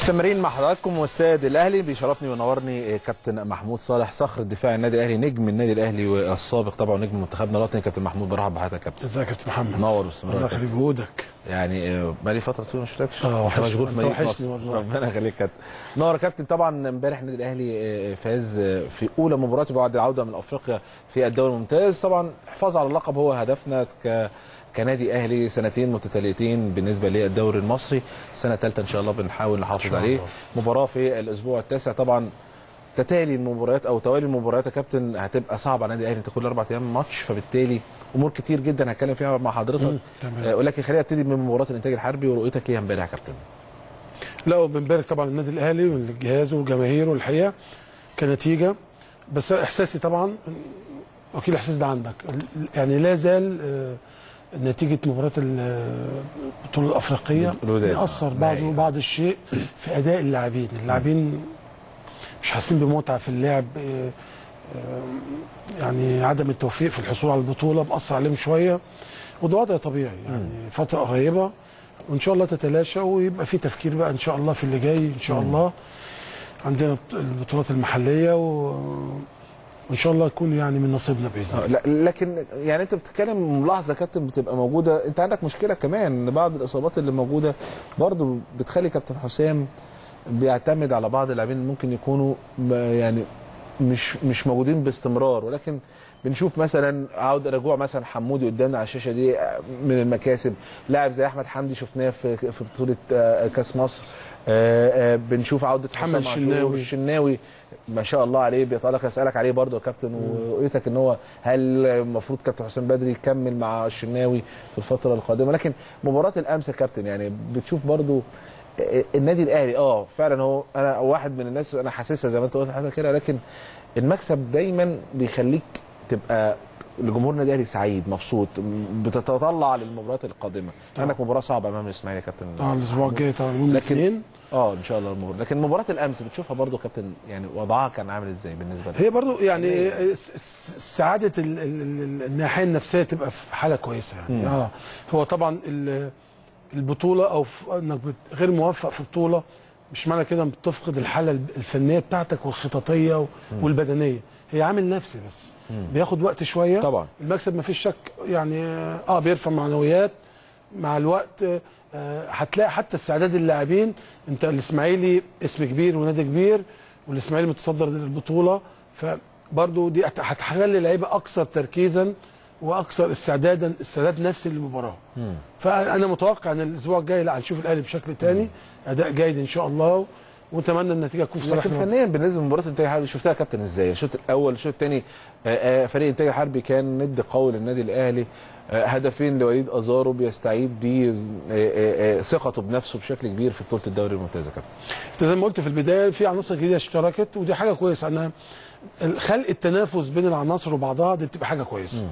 مستمرين مع حضراتكم واستاد الاهلي بيشرفني وينورني كابتن محمود صالح صخر الدفاع النادي الاهلي نجم النادي الاهلي والسابق طبعا نجم منتخبنا الوطني كابتن محمود برحب بحضرتك يا كابتن ازيك يا كابتن محمد نور باستمرار الله يا يخلي جهودك يعني آه، بقالي فتره طويله ما شفتكش اه، انت وحشني. مشغول في انت مدينه وحشني نصر والله. ربنا يخليك كابتن نور يا كابتن طبعا امبارح النادي الاهلي آه، فاز آه، في اولى مباراته بعد العوده من افريقيا في الدوري الممتاز طبعا الحفاظ على اللقب هو هدفنا ك كنادي اهلي سنتين متتاليتين بالنسبه للدوري المصري السنه الثالثه ان شاء الله بنحاول نحافظ شاء عليه الله. مباراه في الاسبوع التاسع طبعا تتالي المباريات او توالي المباريات يا كابتن هتبقى صعبه على النادي الاهلي انت كل اربع ايام ماتش فبالتالي امور كتير جدا هتكلم فيها مع حضرتك مم، تمام. آه، ولكن خلينا نبتدي من مباراه الانتاج الحربي ورؤيتك ليها امبارح يا كابتن لا وبنبارك طبعا النادي الاهلي والجهاز وجماهيره الحقيقه كنتيجه بس احساسي طبعا اكيد الاحساس ده عندك يعني لا زال آه، نتيجه مباراه ال- البطوله الافريقيه الوداد. بيأثر آه، بعض نهائي. بعض الشيء في اداء اللاعبين اللاعبين مش حاسين بمتعه في اللعب آه، آه، يعني عدم التوفيق في الحصول على البطوله مأثر عليهم شويه وده وضع طبيعي يعني فتره قريبه وان شاء الله تتلاشى ويبقى في تفكير بقى ان شاء الله في اللي جاي ان شاء الله عندنا البطولات المحليه و... وان شاء الله يكون يعني من نصيبنا باذن آه، الله لا لكن يعني انت بتتكلم ملاحظه يا كابتن بتبقى موجوده انت عندك مشكله كمان ان بعض الاصابات اللي موجوده برضو بتخلي كابتن حسام بيعتمد على بعض اللاعبين اللي ممكن يكونوا م- يعني مش مش موجودين باستمرار ولكن بنشوف مثلا عوده رجوع مثلا حمودي قدامنا على الشاشه دي من المكاسب لاعب زي احمد حمدي شفناه في في بطوله آه، كاس مصر آه، آه، بنشوف عوده محمد حسام عاشور الشناوي. الشناوي ما شاء الله عليه بيتالق اسالك عليه برضه يا كابتن ورؤيتك ان هو هل المفروض كابتن حسام بدري يكمل مع الشناوي في الفتره القادمه لكن مباراه الامس يا كابتن يعني بتشوف برضه النادي الاهلي اه فعلا هو انا واحد من الناس انا حاسسها زي ما انت قلت حاجه كده لكن المكسب دايما بيخليك تبقى لجمهور النادي الاهلي سعيد مبسوط بتتطلع للمباريات القادمه عندك مباراه صعبه امام الاسماعيلي يا كابتن اه الاسبوع الجاي طبعا يوم لكن- الاثنين اه ان شاء الله المباراه لكن مباراه الامس بتشوفها برضو كابتن يعني وضعها كان عامل ازاي بالنسبه لك هي برضو يعني س- س- سعاده ال- ال- ال- الناحيه النفسيه تبقى في حاله كويسه يعني مم. اه هو طبعا ال- البطوله او في انك بت- غير موفق في بطوله مش معنى كده بتفقد الحاله الفنيه بتاعتك والخططيه و- والبدنيه هي عامل نفسي بس بياخد وقت شويه طبعا المكسب ما فيش شك يعني اه بيرفع معنويات مع الوقت آه، هتلاقي حتى استعداد اللاعبين انت الاسماعيلي اسم كبير ونادي كبير والاسماعيلي متصدر للبطوله فبرضه دي هت- هتخلي اللعيبه اكثر تركيزا واكثر استعدادا استعداد نفسي للمباراه فانا متوقع ان الاسبوع الجاي لا هنشوف الاهلي بشكل تاني اداء جيد ان شاء الله ونتمنى النتيجه تكون في لكن صالحنا فنيا بالنسبه لمباراه الانتاج الحربي شفتها يا كابتن ازاي الشوط الاول الشوط الثاني فريق الانتاج الحربي كان ند قوي للنادي الاهلي آه، هدفين لوليد ازارو بيستعيد بيه آه، آه، آه، ثقته بنفسه بشكل كبير في بطوله الدوري الممتاز يا كابتن انت زي ما قلت في البدايه في عناصر جديده اشتركت ودي حاجه كويسه انا خلق التنافس بين العناصر وبعضها دي بتبقى حاجه كويسه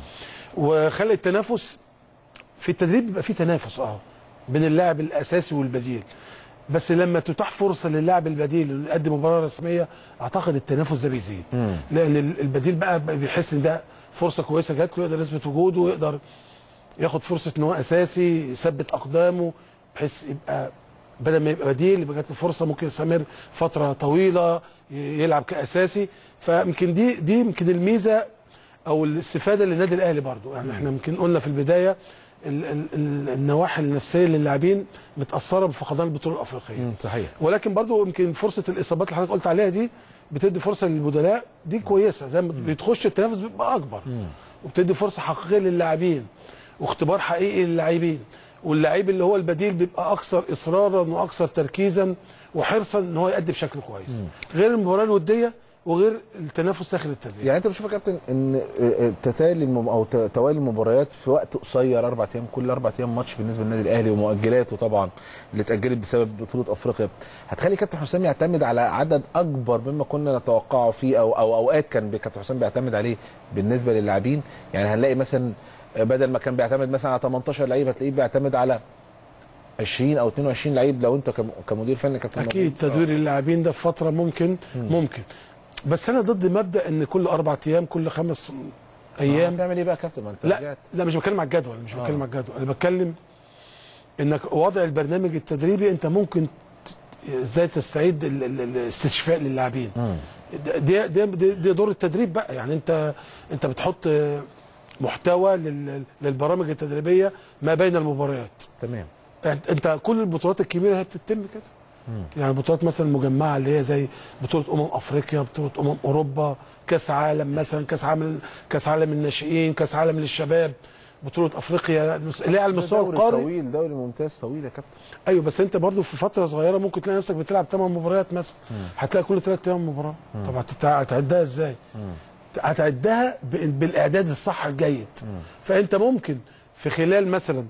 وخلق التنافس في التدريب بيبقى في تنافس اه بين اللاعب الاساسي والبديل بس لما تتاح فرصه للاعب البديل انه يقدم مباراه رسميه اعتقد التنافس ده بيزيد لان ال- البديل بقى بيحس ان ده فرصه كويسه جات له يقدر يثبت وجوده ويقدر ياخد فرصه ان هو اساسي يثبت اقدامه بحيث يبقى بدل ما يبقى بديل يبقى جات له فرصه ممكن يستمر فتره طويله ي- يلعب كاساسي فيمكن دي دي يمكن الميزه او الاستفاده للنادي الاهلي برضو يعني احنا يمكن قلنا في البدايه ال ال ال النواحي النفسيه للاعبين متاثره بفقدان البطوله الافريقيه صحيح ولكن برضو يمكن فرصه الاصابات اللي حضرتك قلت عليها دي بتدي فرصه للبدلاء دي كويسه زي ما بتخش التنافس بيبقى اكبر وبتدي فرصه حقيقيه للاعبين واختبار حقيقي للاعبين واللعيب اللي هو البديل بيبقى اكثر اصرارا واكثر تركيزا وحرصا ان هو يأدي بشكل كويس غير المباراه الوديه وغير التنافس داخل التدريب يعني انت بتشوف يا كابتن ان آه، آه، تتالي المب... او ت- توالي المباريات في وقت قصير اربع ايام كل اربع ايام ماتش بالنسبه للنادي الاهلي ومؤجلاته طبعا اللي اتاجلت بسبب بطوله افريقيا هتخلي كابتن حسام يعتمد على عدد اكبر مما كنا نتوقعه فيه او او اوقات كان كابتن حسام بيعتمد عليه بالنسبه للاعبين يعني هنلاقي مثلا آه، بدل ما كان بيعتمد مثلا على 18 لعيب هتلاقيه بيعتمد على 20 او 22 لعيب لو انت كم- كمدير فني كابتن اكيد موجود. تدوير اللاعبين ده في فتره ممكن ممكن بس انا ضد مبدا ان كل اربع ايام كل خمس آه، ايام هتعمل ايه بقى يا كابتن ما انت لا رجعت لا مش بتكلم على الجدول مش بتكلم على الجدول انا بتكلم انك وضع البرنامج التدريبي انت ممكن ت- ازاي تستعيد ال- ال- ال- الاستشفاء للاعبين دي دي دي, دي دور التدريب بقى يعني انت انت بتحط محتوى لل- للبرامج التدريبيه ما بين المباريات تمام انت انت كل البطولات الكبيره هي بتتم كده يعني بطولات مثلا المجمعه اللي هي زي بطوله امم افريقيا بطوله امم اوروبا كاس عالم مثلا كاس عالم كاس عالم الناشئين كاس عالم للشباب بطوله افريقيا اللي هي على المستوى دوري القاري طويل دوري ممتاز طويل يا كابتن ايوه بس انت برضو في فتره صغيره ممكن تلاقي نفسك بتلعب 8 مباريات مثلا هتلاقي كل ثلاث ايام مباراه طب هتت- هتعدها ازاي؟ هتعدها ب- بالاعداد الصح الجيد فانت ممكن في خلال مثلا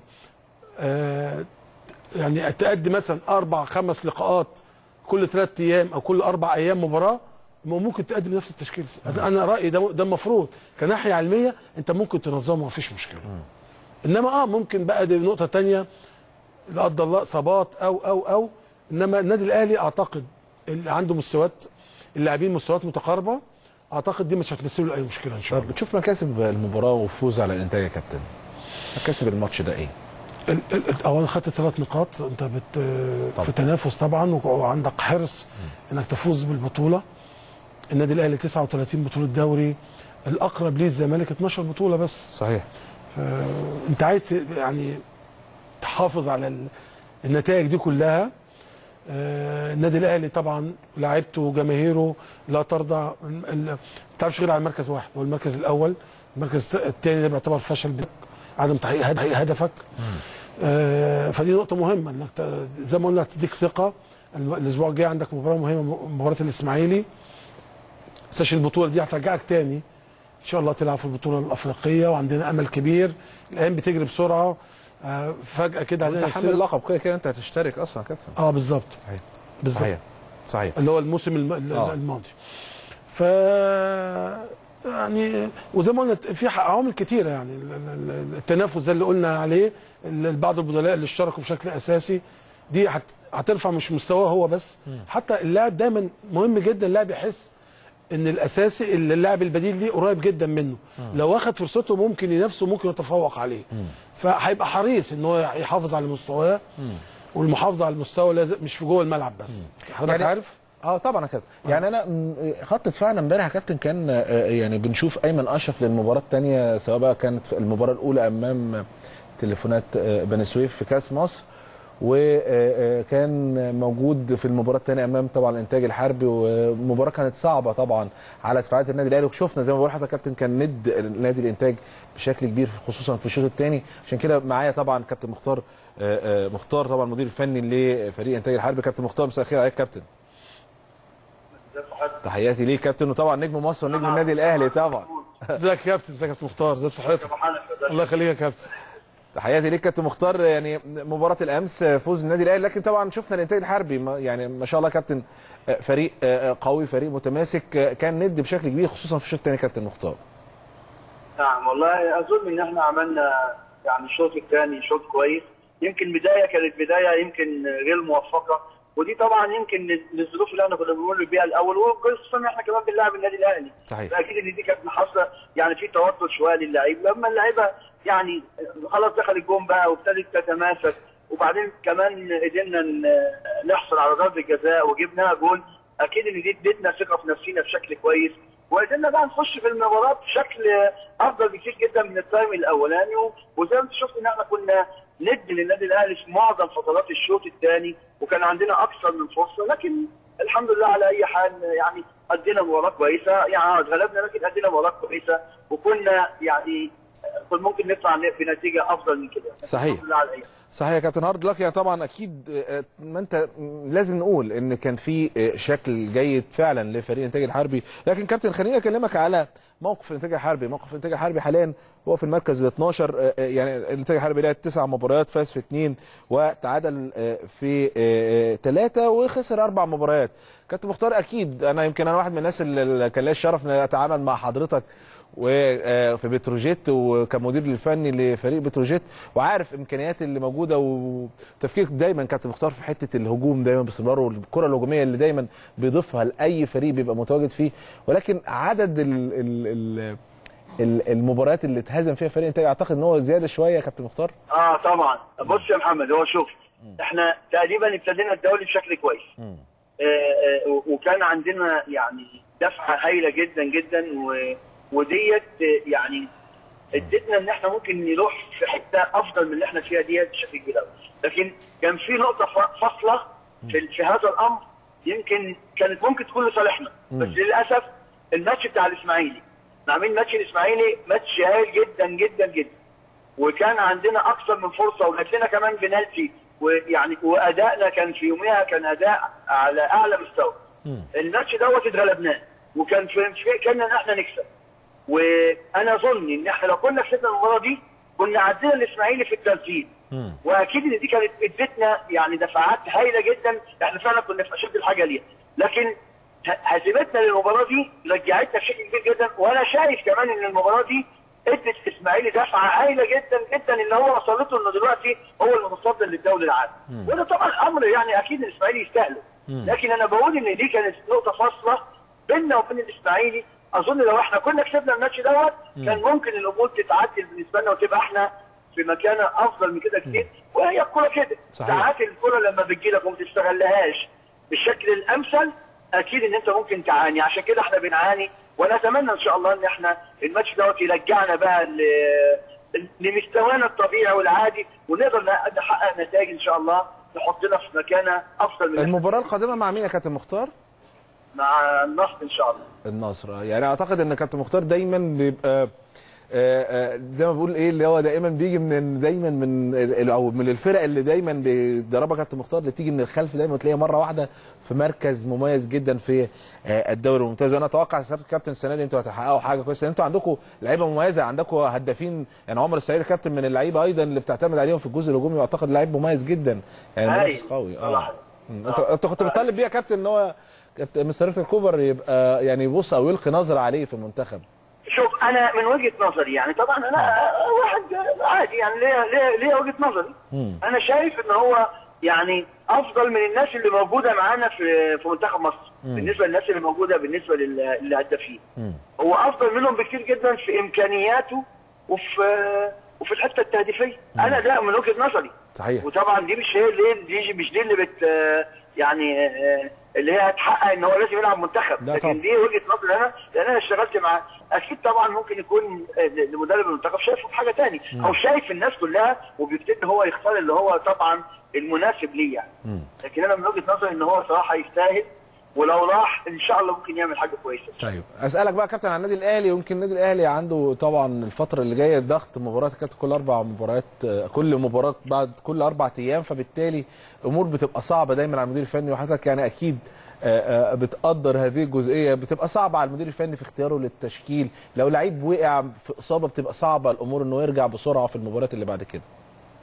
آه يعني تأدي مثلا اربع خمس لقاءات كل ثلاث ايام او كل اربع ايام مباراه ممكن تقدم نفس التشكيل انا أنا رايي ده ده المفروض كناحيه علميه انت ممكن تنظمه مفيش مشكله انما اه ممكن بقى دي نقطه تانية لا قدر الله اصابات او او او انما النادي الاهلي اعتقد اللي عنده مستويات اللاعبين مستويات متقاربه اعتقد دي مش هتمثل له اي مشكله ان شاء طب الله بتشوف مكاسب المباراه والفوز على الانتاج يا كابتن مكاسب الماتش ده ايه؟ ال- ال- ال- اولا خدت ثلاث نقاط انت بت في تنافس طبعا وعندك حرص انك تفوز بالبطوله النادي الاهلي 39 بطوله دوري الاقرب ليه الزمالك 12 بطوله بس صحيح انت عايز ت- يعني تحافظ على ال- النتائج دي كلها آه، النادي الاهلي طبعا لاعيبته وجماهيره لا ترضى ال- ال- ما تعرفش غير على مركز واحد هو المركز الاول المركز الثاني ده بيعتبر فشل بك عدم تحقيق هد- تحقيق هدفك آه، فدي نقطه مهمه انك ت- زي ما قلنا تديك ثقه الم- الاسبوع الجاي عندك مباراه مهمه مباراه الاسماعيلي سيشن البطوله دي هترجعك تاني ان شاء الله تلعب في البطوله الافريقيه وعندنا امل كبير الايام بتجري بسرعه آه، فجاه كده انت هنلاقي حامل نفسنا- اللقب كده كده انت هتشترك اصلا يا كابتن اه بالظبط صحيح بالظبط صحيح صحيح اللي هو الموسم الم... ال- آه. الماضي ف يعني وزي ما قلنا في ح- عوامل كتيره يعني ال- ال- ال- التنافس ده اللي قلنا عليه ال- بعض البدلاء اللي اشتركوا بشكل اساسي دي هت... هترفع مش مستواه هو بس حتى اللاعب دايما مهم جدا اللاعب يحس ان الاساسي اللي اللاعب البديل ليه قريب جدا منه لو واخد فرصته ممكن ينافسه ممكن يتفوق عليه فهيبقى حريص ان هو يحافظ على مستواه والمحافظه على المستوى لازم مش في جوه الملعب بس حضرتك يعني- عارف اه طبعا يا كابتن يعني انا م- خط دفاعنا امبارح يا كابتن كان آه، يعني بنشوف ايمن اشرف للمباراه الثانيه سواء بقى كانت في المباراه الاولى امام تليفونات آه، بني سويف في كاس مصر وكان موجود في المباراه الثانيه امام طبعا الانتاج الحربي ومباراه كانت صعبه طبعا على دفاعات النادي الاهلي وشفنا زي ما بقول لحضرتك يا كابتن كان ند نادي الانتاج بشكل كبير خصوصا في الشوط الثاني عشان كده معايا طبعا كابتن مختار آه، آه، مختار طبعا المدير الفني لفريق انتاج الحربي كابتن مختار مساء الخير عليك كابتن تحياتي ليك كابتن وطبعا نجم مصر ونجم النادي الاهلي طبعا ازيك يا كابتن ازيك يا كابتن مختار ازي صحتك الله يخليك يا كابتن تحياتي ليك كابتن مختار يعني مباراه الامس فوز النادي الاهلي لكن طبعا شفنا الانتاج الحربي ما- يعني ما شاء الله كابتن فريق قوي فريق متماسك كان ند بشكل كبير خصوصا في الشوط الثاني كابتن مختار نعم والله اظن ان احنا عملنا يعني الشوط الثاني شوط كويس يمكن بدايه كانت بدايه يمكن غير موفقه ودي طبعا يمكن للظروف اللي احنا كنا بنمر بيها الاول وخصوصا ان احنا كمان بنلعب النادي الاهلي صحيح. فاكيد ان دي كانت محصله يعني في توتر شويه للعيب لما اللعيبه يعني خلاص دخل الجون بقى وابتدت تتماسك وبعدين كمان قدرنا ن- نحصل على ضربه جزاء وجبناها جول اكيد ان دي ادتنا ثقه في نفسنا بشكل كويس وقدرنا بقى نخش في المباراه بشكل افضل بكتير جدا من التايم الاولاني و- وزي ما انت شفت ان احنا كنا ند للنادي الاهلي في معظم فترات الشوط الثاني وكان عندنا اكثر من فرصه لكن الحمد لله على اي حال يعني ادينا مباراه كويسه يعني اتغلبنا لكن ادينا مباراه كويسه وكنا يعني كنا ممكن نطلع بنتيجه افضل من كده صحيح. الحمد لله على اي حال. صحيح يا كابتن هارد لك يعني طبعا اكيد آه، ما انت لازم نقول ان كان في آه، شكل جيد فعلا لفريق الانتاج الحربي لكن كابتن خليني اكلمك على موقف الانتاج الحربي موقف الانتاج الحربي حاليا هو في المركز ال 12 آه، آه، يعني الانتاج الحربي لعب تسع مباريات فاز في اثنين وتعادل آه، في ثلاثه وخسر اربع مباريات كابتن مختار اكيد انا يمكن انا واحد من الناس اللي كان ليا الشرف ان اتعامل مع حضرتك وفي بتروجيت وكمدير الفني لفريق بتروجيت وعارف امكانيات اللي موجوده وتفكيرك دايما كابتن مختار في حته الهجوم دايما باستمرار والكره الهجوميه اللي دايما بيضيفها لاي فريق بيبقى متواجد فيه ولكن عدد ال ال ال ال- المباريات اللي اتهزم فيها فريق انتاج اعتقد ان هو زياده شويه يا كابتن مختار اه طبعا بص يا محمد هو شوف احنا تقريبا ابتدينا الدوري بشكل كويس مم. آه، آه، وكان عندنا يعني دفعه هايله جدا جدا و- وديت آه، يعني ادتنا ان احنا ممكن نروح في حته افضل من اللي احنا فيها ديت بشكل كبير قوي لكن كان في نقطه ف- فاصله في, في هذا الامر يمكن كانت ممكن تكون لصالحنا بس للاسف الماتش بتاع الاسماعيلي احنا عاملين ماتش الاسماعيلي ماتش هايل جدا جدا جدا وكان عندنا اكثر من فرصه وجات لنا كمان بنالتي ويعني وادائنا كان في يومها كان اداء على اعلى مستوى الماتش دوت اتغلبناه وكان في في- كان ان احنا نكسب وانا اظن ان احنا لو كنا كسبنا المباراه دي كنا عدينا الاسماعيلي في الترتيب واكيد ان دي كانت ادتنا يعني دفعات هايله جدا احنا فعلا كنا في اشد الحاجه ليها لكن ه- هزيمتنا للمباراه دي رجعتنا بشكل كبير جدا وانا شايف كمان ان المباراه دي ادت الاسماعيلي دفعه هايله جدا جدا ان هو وصلته انه دلوقتي هو المتصدر للدوري العام وده طبعا امر يعني اكيد الاسماعيلي يستاهله لكن انا بقول ان دي كانت نقطه فاصله بيننا وبين الاسماعيلي اظن لو احنا كنا كسبنا الماتش دوت كان ممكن الامور تتعدل بالنسبه لنا وتبقى احنا في مكانه افضل من كده كتير وهي الكوره كده صحيح. ساعات الكوره لما بتجي لك وما تستغلهاش بالشكل الامثل اكيد ان انت ممكن تعاني عشان كده احنا بنعاني ونتمنى ان شاء الله ان احنا الماتش دوت يرجعنا بقى ل- لمستوانا الطبيعي والعادي ونقدر نحقق نتائج ان شاء الله تحطنا في مكانه افضل من المباراه القادمه مع مين يا كابتن مختار؟ مع النصر ان شاء الله النصر يعني اعتقد ان كابتن مختار دايما بيبقى آه، آه، زي ما بقول ايه اللي هو دائما بيجي من دايما من ال- او من الفرق اللي دايما بيدربها كابتن مختار اللي تيجي من الخلف دايما تلاقيها مره واحده في مركز مميز جدا في آه، الدوري الممتاز وانا اتوقع سياده الكابتن السنه دي انتوا هتحققوا حاجه كويسه انتوا عندكم لعيبه مميزه عندكم هدافين يعني عمر السعيد كابتن من اللعيبه ايضا اللي بتعتمد عليهم في الجزء الهجومي واعتقد لعيب مميز جدا يعني هايل. منافس قوي اه صراحة. مم. انت انت كنت مطالب بيه يا كابتن ان هو كابتن مستر ريف الكوبر يبقى يعني يبص او يلقي نظره عليه في المنتخب شوف انا من وجهه نظري يعني طبعا انا واحد عادي يعني ليه ليه ليه وجهه نظري انا شايف ان هو يعني افضل من الناس اللي موجوده معانا في في منتخب مصر بالنسبه للناس اللي موجوده بالنسبه لل- للهدافين هو افضل منهم بكثير جدا في امكانياته وفي وفي الحته التهديفيه انا ده من وجهه نظري صحيح وطبعا دي مش هي اللي دي مش دي اللي بت يعني آه، اللي هي هتحقق ان هو لازم يلعب منتخب لا لكن طبعا. دي وجهه نظري انا لان انا اشتغلت مع اكيد طبعا ممكن يكون آه، لمدرب المنتخب شايفه في حاجه تاني او شايف الناس كلها وبيبتدي ان هو يختار اللي هو طبعا المناسب ليه يعني لكن انا من وجهه نظري ان هو صراحه يستاهل ولو راح ان شاء الله ممكن يعمل حاجه كويسه طيب اسالك بقى يا كابتن عن النادي الاهلي يمكن النادي الاهلي عنده طبعا الفتره اللي جايه ضغط مباريات يا كابتن كل اربع مباريات آه، كل مباراه بعد كل اربع ايام فبالتالي امور بتبقى صعبه دايما على المدير الفني وحضرتك يعني اكيد آه، آه، بتقدر هذه الجزئيه بتبقى صعبه على المدير الفني في اختياره للتشكيل لو لعيب وقع في اصابه بتبقى صعبه الامور انه يرجع بسرعه في المباريات اللي بعد كده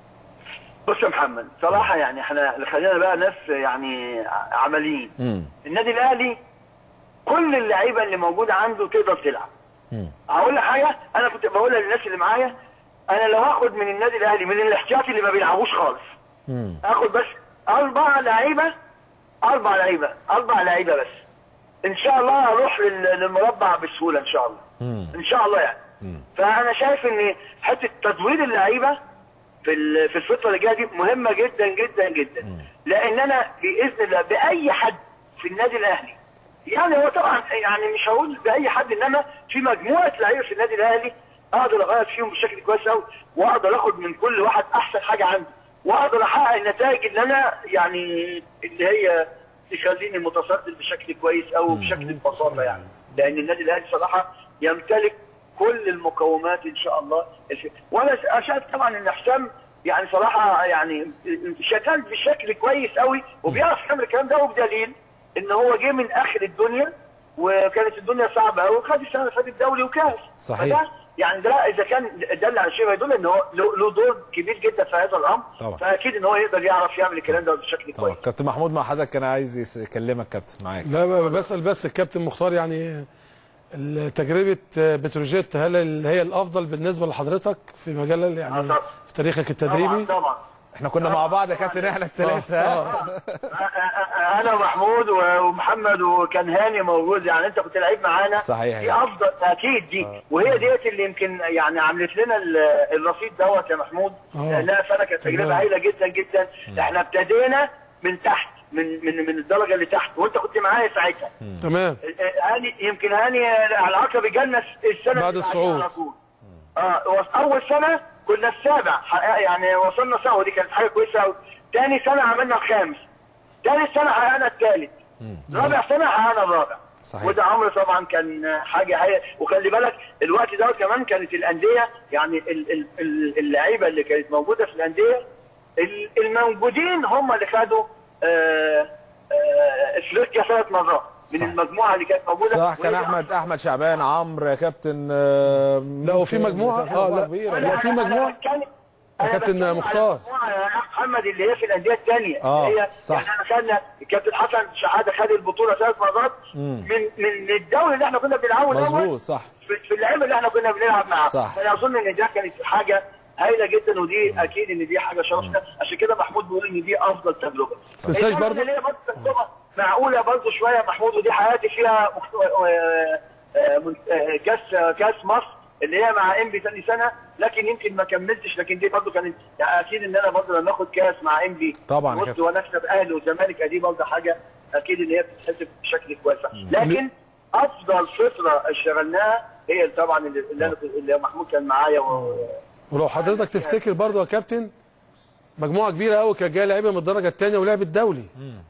بص يا محمد صراحه يعني احنا خلينا بقى ناس يعني ع- عمليين امم النادي الاهلي كل اللعيبه اللي موجوده عنده تقدر تلعب هقول لك حاجه انا كنت بقولها للناس اللي معايا انا لو هاخد من النادي الاهلي من الاحتياطي اللي ما بيلعبوش خالص امم هاخد بس اربع لعيبه اربع لعيبه اربع لعيبه بس ان شاء الله هروح لل- للمربع بسهوله ان شاء الله ان شاء الله يعني فانا شايف ان حته تدوير اللعيبه في ال- في الفتره اللي جايه دي مهمه جدا جدا جدا لان انا باذن الله باي حد في النادي الاهلي يعني هو طبعا يعني مش هقول باي حد انما في مجموعه لعيبه في النادي الاهلي اقدر اغير فيهم بشكل كويس قوي واقدر اخد من كل واحد احسن حاجه عنده واقدر احقق النتائج اللي انا يعني اللي هي تخليني متصدر بشكل كويس او بشكل ببساطه يعني لان النادي الاهلي صراحه يمتلك كل المقومات ان شاء الله الف- وانا ش- شايف طبعا ان حسام يعني صراحه يعني شغال بشكل كويس قوي وبيعرف يعمل الكلام ده وبدليل ان هو جه من اخر الدنيا وكانت الدنيا صعبه قوي وخد السنه اللي فاتت دوري وكاس صحيح. فده يعني ده اذا كان دل على شيء يدل ان هو له له دور كبير جدا في هذا الامر طبعا. فاكيد ان هو يقدر يعرف يعمل الكلام ده بشكل طبعا كويس كابتن محمود مع حضرتك كان عايز يس- يكلمك كابتن معاك لا ب- بسال بس الكابتن مختار يعني تجربه بتروجيت هل ال- هي الافضل بالنسبه لحضرتك في مجال آه يعني طبعا. في تاريخك طبعا التدريبي طبعا احنا كنا مع بعض يا كابتن احنا الثلاثه انا ومحمود ومحمد وكان هاني موجود يعني انت كنت لعيب معانا صحيح دي يعني. افضل اكيد دي وهي ديت اللي يمكن يعني عملت لنا ال- الرصيد دوت يا محمود آه. لا فانا كانت تجربه تمام. هايله جدا جدا احنا ابتدينا من تحت من من من الدرجه اللي تحت وانت كنت معايا ساعتها تمام هاني يمكن هاني على العقبه جالنا السنه بعد اللي الصعود. بعديها على طول. اه وص- اول سنه كنا السابع حقق- يعني وصلنا سوا دي كانت حاجه كويسه قوي تاني سنه عملنا الخامس تالت سنه حققنا الثالث رابع سنه حققنا الرابع صحيح. وده عمر طبعا كان حاجه هي وخلي بالك الوقت ده كمان كانت الانديه يعني ال- ال- ال- اللعيبه اللي كانت موجوده في الانديه ال- الموجودين هم اللي خدوا آه، آه، افريقيا ثلاث مرات من صح. المجموعه اللي كانت موجوده صح كان وهي احمد احمد شعبان عمرو يا كابتن آه، لا وفي مجموعه كان اه لا كبيرة. لا في أنا- أنا مجموعه بتكلم- يا أنا كابتن بتكلم على مختار. المجموعة يا محمد اللي هي في الانديه الثانيه آه، هي صح. يعني احنا خدنا الكابتن حسن شحاته خد البطوله ثلاث مرات من من الدوري اللي احنا كنا بنلعبه دوت مظبوط صح في في اللعيبه اللي احنا كنا بنلعب معاها صح. انا اظن ان ده كانت حاجه هايله جدا ودي اكيد ان دي حاجه شرفنا عشان كده محمود بيقول ان دي افضل تجربه تنساش إنما برضه؟ اللي هي برضه تجربه معقوله برضه شويه يا محمود ودي حياتي فيها مخت- آه، آه، من- آه، كاس كاس مصر اللي هي مع انبي ثاني سنه لكن يمكن ما كملتش لكن دي برضه كانت يعني اكيد ان انا برضه لما اخد كاس مع انبي طبعاً يا وسط كابتن. ونكسب اهلي والزمالك دي برضه حاجه اكيد ان هي بتتحسب بشكل كويس لكن افضل فتره اشتغلناها هي طبعا اللي اللي, أنا اللي محمود كان معايا و... ولو حضرتك تفتكر برضه يا كابتن مجموعه كبيره قوي كانت جايه لعيبه من الدرجه الثانيه ولعبت دولي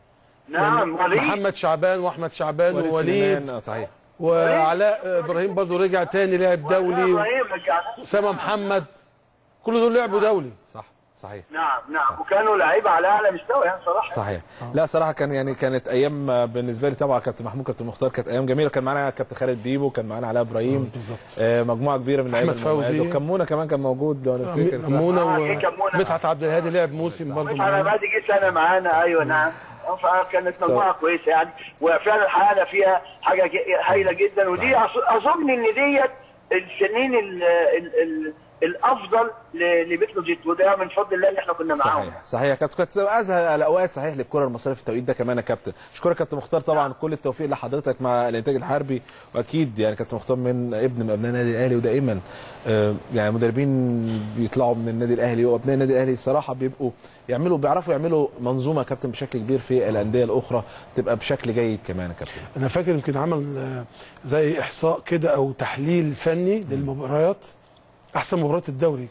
نعم وليد محمد شعبان واحمد شعبان وليد ووليد سليمان، آه، صحيح وعلاء ابراهيم برضه رجع تاني لعب دولي إبراهيم رجعنا. اسامه محمد كل دول لعبوا دولي صح صحيح نعم نعم وكانوا لعيبه على اعلى مستوى يعني صراحه صحيح لا صراحه كان يعني كانت ايام آه، بالنسبه لي طبعا كابتن محمود كابتن مختار كانت ايام جميله كان معانا كابتن خالد بيبو كان معانا علاء ابراهيم بالظبط. آه مجموعه كبيره من اللعيبه أحمد فوزي. المميزة. وكان منى كمان كان موجود لو نفتكر منى آه، في كمونة. ومدحت عبد الهادي لعب موسم برضه مش على معانا. بعد جه سنه معانا ايوه نعم كانت مجموعه كويسه يعني وفعلا حققنا فيها حاجه ج- هايله جدا ودي أظ- اظن ان ديت السنين ال ال ال الافضل ل- لبتروجيت وده من فضل الله ان احنا كنا معاهم صحيح صحيح كانت كانت ازهى الاوقات صحيح للكره المصريه في التوقيت ده كمان يا كابتن اشكرك كابتن مختار طبعا كل التوفيق لحضرتك مع الانتاج الحربي واكيد يعني كابتن مختار من ابن من ابناء النادي الاهلي ودائما آه، يعني مدربين بيطلعوا من النادي الاهلي وابناء النادي الاهلي الصراحه بيبقوا يعملوا بيعرفوا يعملوا منظومه يا كابتن بشكل كبير في الانديه الاخرى تبقى بشكل جيد كمان يا كابتن انا فاكر يمكن عمل آه، زي احصاء كده او تحليل فني للمباريات احسن مباريات الدوري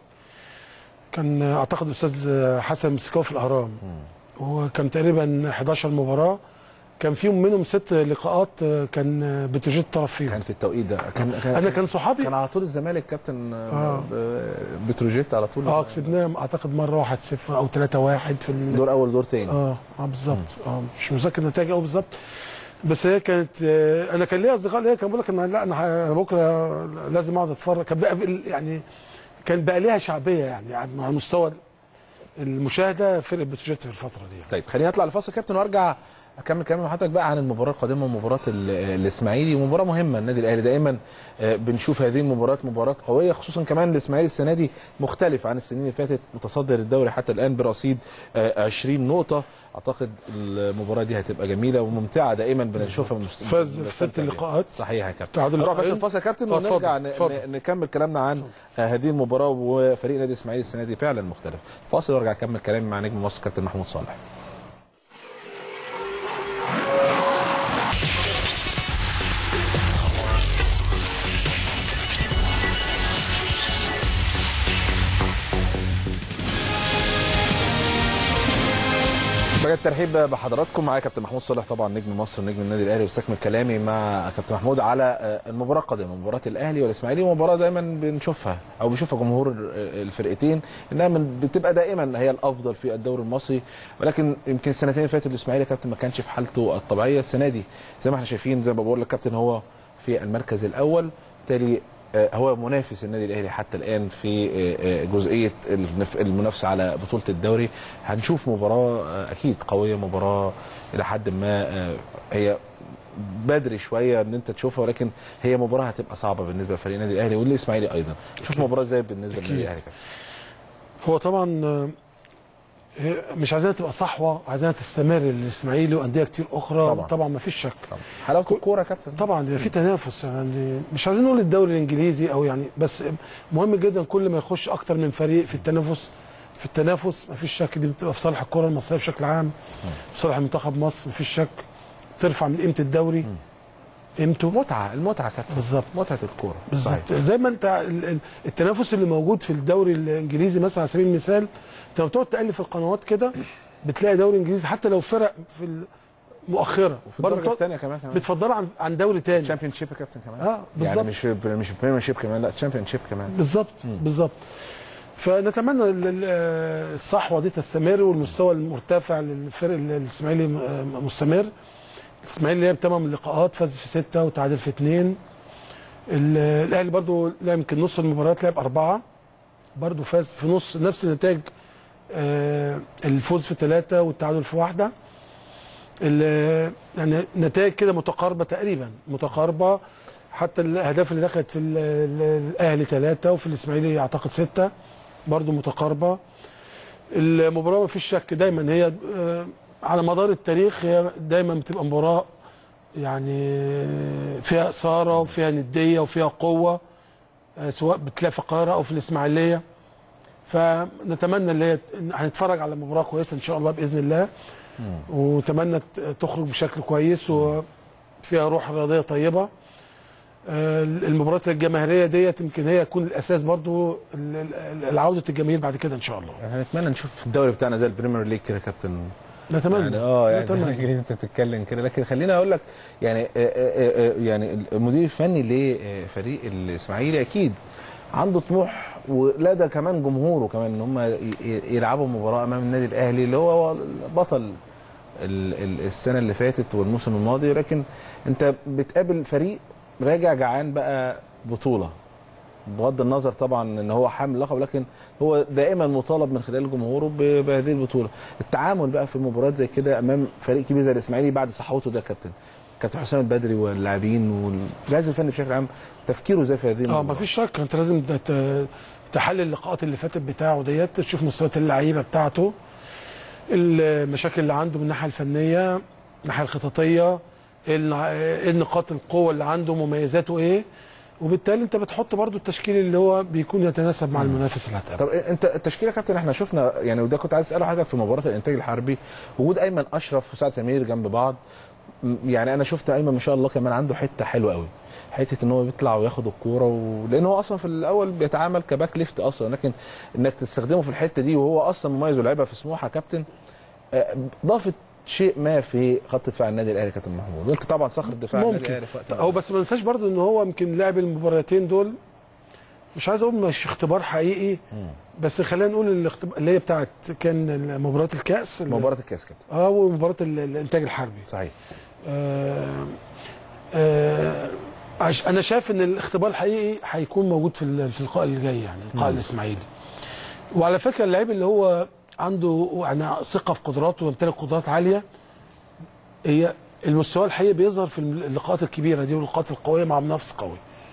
كان آه، اعتقد استاذ آه، حسن مسكاوي في الاهرام وكان تقريبا 11 مباراه كان فيهم منهم ست لقاءات آه، كان آه، بتروجيت طرف فيهم كان في التوقيت ده كان كان انا كان صحابي كان على طول الزمالك كابتن آه. آه. بتروجيت على طول اه كسبناه اعتقد مره 1-0 او 3-1 في ال- دور اول دور تاني اه اه بالظبط اه مش متذكر النتائج قوي بالظبط بس هي كانت آه، انا كان ليا اصدقاء ليا كان بيقول لك انا لا انا ه- أنا بكره لازم اقعد اتفرج كان بقى يعني كان بقى ليها شعبيه يعني على مستوى المشاهده فرقه بتروجيت في الفتره دي طيب خليني اطلع لفاصل كابتن وارجع اكمل كلامي مع حضرتك بقى عن المباراه القادمه مباراه ال- الاسماعيلي ومباراه مهمه النادي الاهلي دائما آه، بنشوف هذه المباريات مباراه قويه خصوصا كمان الاسماعيلي السنه دي مختلف عن السنين اللي فاتت متصدر الدوري حتى الان برصيد آه، 20 نقطه اعتقد المباراه دي هتبقى جميله وممتعه دائما بنشوفها من فاز في ست لقاءات صحيح يا كابتن تعادل نروح بس لقاءين. الفاصل يا كابتن آه، ونرجع اتفضل، ن- اتفضل. ن- نكمل كلامنا عن آه، هذه المباراه وفريق نادي الاسماعيلي السنه دي فعلا مختلف فاصل وارجع اكمل كلامي مع نجم مصر كابتن محمود صالح بقى الترحيب بحضراتكم معايا كابتن محمود صالح طبعا نجم مصر ونجم النادي الاهلي واستكمل كلامي مع كابتن محمود على آه، المباراه القادمه مباراه الاهلي والاسماعيلي مباراه دايما بنشوفها او بيشوفها جمهور آه، الفرقتين انها من بتبقى دائما هي الافضل في الدوري المصري ولكن يمكن السنتين اللي فاتت الاسماعيلي يا كابتن ما كانش في حالته الطبيعيه السنه دي زي ما احنا شايفين زي ما بقول لك كابتن هو في المركز الاول بالتالي آه، هو منافس النادي الاهلي حتى الان في آه، آه، جزئيه النف- المنافسه على بطوله الدوري هنشوف مباراه آه، اكيد قويه مباراه الى حد ما آه، هي بدري شويه ان انت تشوفها ولكن هي مباراه هتبقى صعبه بالنسبه لفريق النادي الاهلي والاسمايلي ايضا شوف مباراه ازاي بالنسبه للنادي الاهلي كابتن. هو طبعا آه، هي مش عايزينها تبقى صحوه عايزينها تستمر الاسماعيلي وانديه كتير اخرى طبعاً. طبعا, طبعا ما فيش شك حلاوه الكوره يا كابتن طبعا يبقى في تنافس يعني مش عايزين نقول الدوري الانجليزي او يعني بس مهم جدا كل ما يخش اكتر من فريق في التنافس في التنافس ما فيش شك دي بتبقى في صالح الكره المصريه بشكل عام في صالح منتخب مصر ما فيش شك ترفع من قيمه الدوري قيمته متعه المتعه يا كابتن بالظبط متعه الكوره بالظبط زي ما انت ال- ال- التنافس اللي موجود في الدوري الانجليزي مثلا على سبيل المثال انت لما بتقعد تقلب في القنوات كده بتلاقي دوري انجليزي حتى لو فرق في المؤخره وفي برضه الدرجه بتقعد- الثانيه كمان كمان بتفضلها عن عن دوري تاني تشامبيون شيب يا كابتن كمان اه بالظبط يعني مش مش بريمير شيب كمان لا تشامبيون شيب كمان بالظبط بالظبط فنتمنى ال- ال- آه، الصحوه دي تستمر والمستوى المرتفع للفرق ال- الاسماعيلي م- آه، مستمر الاسماعيلي لعب ثمان لقاءات فاز في سته وتعادل في اثنين ال- الاهلي برضو لعب يمكن نص المباريات لعب اربعه برضو فاز في نص نفس النتائج آه، الفوز في ثلاثه والتعادل في واحده ال- يعني نتائج كده متقاربه تقريبا متقاربه حتى الاهداف اللي دخلت في ال- ال- الاهلي ثلاثه وفي الاسماعيلي اعتقد سته برضو متقاربه المباراه ما فيش شك دايما هي آه، على مدار التاريخ هي دايما بتبقى مباراه يعني فيها اثاره وفيها نديه وفيها قوه آه، سواء بتلاقي في القاهره او في الاسماعيليه فنتمنى اللي هي هنتفرج على مباراه كويسه ان شاء الله باذن الله ونتمنى ت- تخرج بشكل كويس وفيها روح رياضيه طيبه آه، المباريات الجماهيريه ديت يمكن هي تكون الاساس برضو ال- ال- عوده الجماهير بعد كده ان شاء الله يعني هنتمنى نشوف الدوري بتاعنا زي البريمير ليج كده يا كابتن نتمنى يعني اه يعني نتمنى. الانجليزي انت بتتكلم كده لكن خليني اقول لك يعني آه، آه، آه، يعني المدير الفني لفريق الاسماعيلي اكيد عنده طموح ولدى كمان جمهوره كمان ان هم ي- ي- يلعبوا مباراه امام النادي الاهلي اللي هو بطل ال- ال- السنه اللي فاتت والموسم الماضي ولكن انت بتقابل فريق راجع جعان بقى بطوله بغض النظر طبعا ان هو حامل لقب لكن هو دائما مطالب من خلال جمهوره ب- بهذه البطوله التعامل بقى في مباريات زي كده امام فريق كبير زي الاسماعيلي بعد صحوته ده يا كابتن كابتن حسام البدري واللاعبين والجهاز الفني بشكل عام تفكيره ازاي في هذه اه المباراه ما فيش شك انت لازم ت- تحلل اللقاءات اللي فاتت بتاعه ديت تشوف مستويات اللعيبه بتاعته المشاكل اللي عنده من الناحيه الفنيه الناحيه الخططيه ايه النع- إيه النقاط القوه اللي عنده مميزاته ايه وبالتالي انت بتحط برضو التشكيل اللي هو بيكون يتناسب مع المنافس اللي هتقابله طب انت التشكيله يا كابتن احنا شفنا يعني وده كنت عايز اساله حضرتك في مباراه الانتاج الحربي وجود ايمن اشرف وسعد سمير جنب بعض م- يعني انا شفت ايمن ما شاء الله كمان عنده حته حلوه قوي حته ان هو بيطلع وياخد الكوره و... لان هو اصلا في الاول بيتعامل كباك ليفت اصلا لكن انك تستخدمه في الحته دي وهو اصلا مميز ولعبها في سموحه يا كابتن آه، ضافت شيء ما في خط دفاع النادي الاهلي يا كابتن محمود وانت طبعا صخر الدفاع النادي ممكن الاهلي في وقت هو بس ما ننساش برضو ان هو يمكن لعب المباراتين دول مش عايز اقول مش اختبار حقيقي بس خلينا نقول الاختب... اللي هي بتاعت كان مباراه الكاس اللي- مباراه الكاس كابتن اه ومباراه ال- الانتاج الحربي صحيح آه آه عش انا شايف ان الاختبار الحقيقي هيكون موجود في ال- في اللقاء اللي جاي يعني اللقاء الاسماعيلي وعلى فكره اللعيب اللي هو عنده يعني ثقه في قدراته ويمتلك قدرات عاليه هي المستوى الحقيقي بيظهر في اللقاءات الكبيره دي واللقاءات القويه مع منافس قوي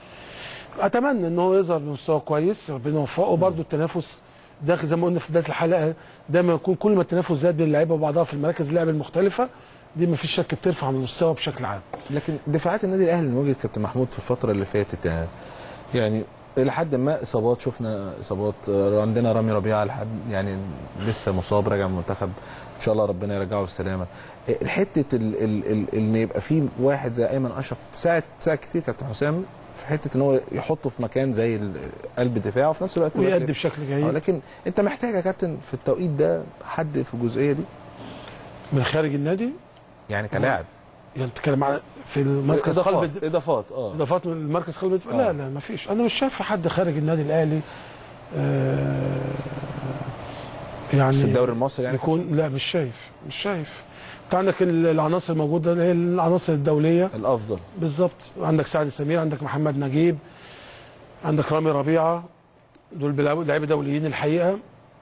اتمنى ان هو يظهر بمستوى كويس ربنا يوفقه وبرده التنافس داخل زي ما قلنا في بدايه الحلقه دايما يكون كل ما التنافس زاد بين اللعيبه وبعضها في المراكز اللعب المختلفه دي ما فيش شك بترفع من المستوى بشكل عام لكن دفاعات النادي الاهلي اللي واجهت كابتن محمود في الفتره اللي فاتت يعني يعني الى حد ما اصابات شفنا اصابات آه، عندنا رامي ربيعه لحد يعني لسه مصاب راجع من المنتخب ان شاء الله ربنا يرجعه بالسلامه آه، حته ال- ال- ال- ان يبقى في واحد زي ايمن اشرف ساعد ساعد كتير كابتن حسام في حته ان هو يحطه في مكان زي ال- قلب الدفاع وفي نفس الوقت ويأدي بشكل آه، جيد لكن انت محتاج يا كابتن في التوقيت ده حد في الجزئيه دي من خارج النادي يعني كلاعب يعني بتتكلم عن في المركز اضافات قلب اضافات اه اضافات من المركز قلب الدفاع؟ آه. لا لا ما فيش انا مش شايف حد خارج النادي الاهلي آه يعني في الدوري المصري يعني يكون لا مش شايف مش شايف انت عندك ال- العناصر الموجوده اللي هي العناصر الدوليه الافضل بالظبط عندك سعد سمير عندك محمد نجيب عندك رامي ربيعه دول بيلعبوا لعيبه دوليين الحقيقه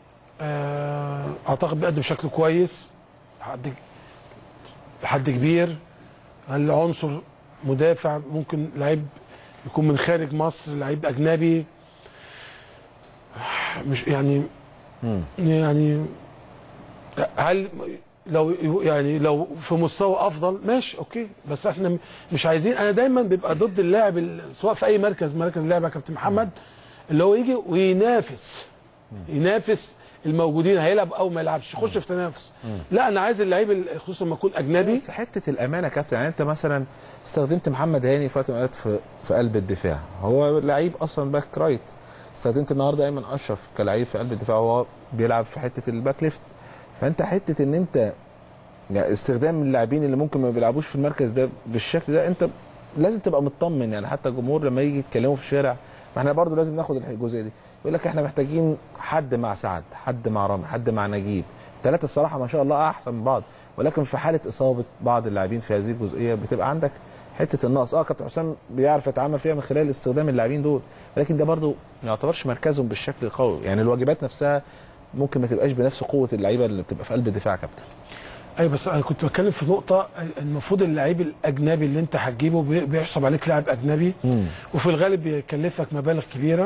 آه، اعتقد بيقدم بشكل كويس لحد لحد كبير العنصر مدافع ممكن لعيب يكون من خارج مصر لعيب اجنبي مش يعني مم. يعني هل لو يعني لو في مستوى افضل ماشي اوكي بس احنا م- مش عايزين انا دايما بيبقى ضد اللاعب ال- سواء في اي مركز مركز لاعب يا كابتن محمد اللي هو يجي وينافس ينافس الموجودين هيلعب او ما يلعبش يخش في تنافس لا انا عايز اللعيب ال- خصوصا لما يكون اجنبي بس حته الامانه يا كابتن يعني انت مثلا استخدمت محمد هاني في وقت من الأوقات في في قلب الدفاع هو لعيب اصلا باك رايت استخدمت النهارده ايمن اشرف كلعيب في قلب الدفاع وهو بيلعب في حته الباك ليفت فانت حته ان انت يعني استخدام اللاعبين اللي ممكن ما بيلعبوش في المركز ده بالشكل ده انت لازم تبقى مطمن يعني حتى الجمهور لما يجي يتكلموا في الشارع ما احنا برضه لازم ناخد الجزئيه دي يقول لك احنا محتاجين حد مع سعد حد مع رامي حد مع نجيب ثلاثه الصراحه ما شاء الله احسن من بعض ولكن في حاله اصابه بعض اللاعبين في هذه الجزئيه بتبقى عندك حته النقص اه كابتن حسام بيعرف يتعامل فيها من خلال استخدام اللاعبين دول ولكن ده برضه ما يعتبرش مركزهم بالشكل القوي يعني الواجبات نفسها ممكن ما تبقاش بنفس قوه اللعيبه اللي بتبقى في قلب الدفاع يا كابتن ايوه بس انا كنت بتكلم في نقطه المفروض اللعيب الاجنبي اللي انت هتجيبه بي- بيحسب عليك لاعب اجنبي وفي الغالب بيكلفك مبالغ كبيره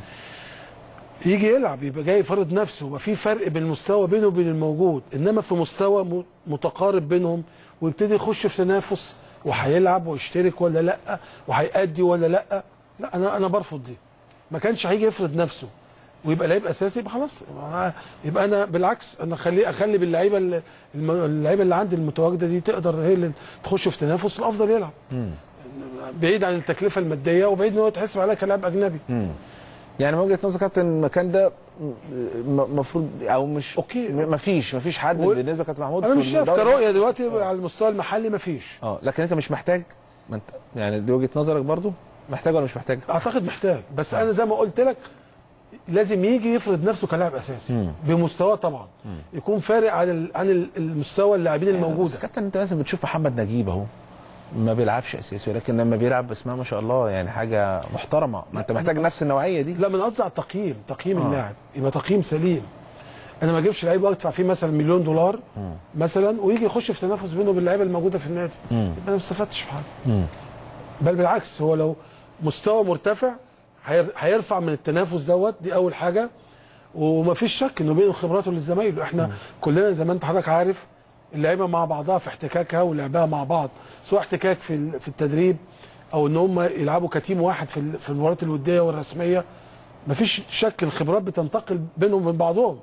يجي يلعب يبقى جاي يفرض نفسه يبقى في فرق بين المستوى بينه وبين الموجود انما في مستوى م- متقارب بينهم ويبتدي يخش في تنافس وهيلعب ويشترك ولا لا وهيأدي ولا لا لا انا انا برفض دي ما كانش هيجي يفرض نفسه ويبقى لعيب اساسي يبقى خلاص يبقى انا بالعكس انا اخلي اخلي باللعيبه ال- الم- اللعيبه اللي عندي المتواجده دي تقدر هي اللي تخش في تنافس الافضل يلعب بعيد عن التكلفه الماديه وبعيد ان هو يتحسب عليها كلاعب اجنبي يعني من وجهه نظر كابتن المكان ده المفروض او مش أوكي. ما فيش ما فيش حد و- بالنسبه لكابتن محمود انا في مش شايف الدوري. كرؤيه دلوقتي على المستوى المحلي مفيش اه لكن انت مش محتاج ما انت يعني دي وجهه نظرك برضو محتاج ولا مش محتاج اعتقد محتاج بس انا زي ما قلت لك لازم يجي يفرض نفسه كلاعب اساسي بمستواه طبعا يكون فارق عن ال- عن ال- المستوى اللاعبين بس الموجوده كابتن انت لازم بتشوف محمد نجيب اهو ما بيلعبش اساسي ولكن لما بيلعب بسم الله ما شاء الله يعني حاجه محترمه ما انت محتاج نفس النوعيه دي لا من قصدي على التقييم تقييم آه. اللاعب يبقى تقييم سليم انا ما اجيبش لعيب ادفع فيه مثلا مليون دولار مثلا ويجي يخش في تنافس بينه وبين اللعيبه الموجوده في النادي يبقى انا ما استفدتش في حاجه بل بالعكس هو لو مستوى مرتفع هير- هيرفع من التنافس دوت دي اول حاجه وما فيش شك انه بين خبراته للزمايل احنا كلنا زي ما انت حضرتك عارف اللعيبه مع بعضها في احتكاكها ولعبها مع بعض سواء احتكاك في ال- في التدريب او ان هم يلعبوا كتيم واحد في ال- في المباريات الوديه والرسميه ما فيش شك الخبرات بتنتقل بينهم وبين بعضهم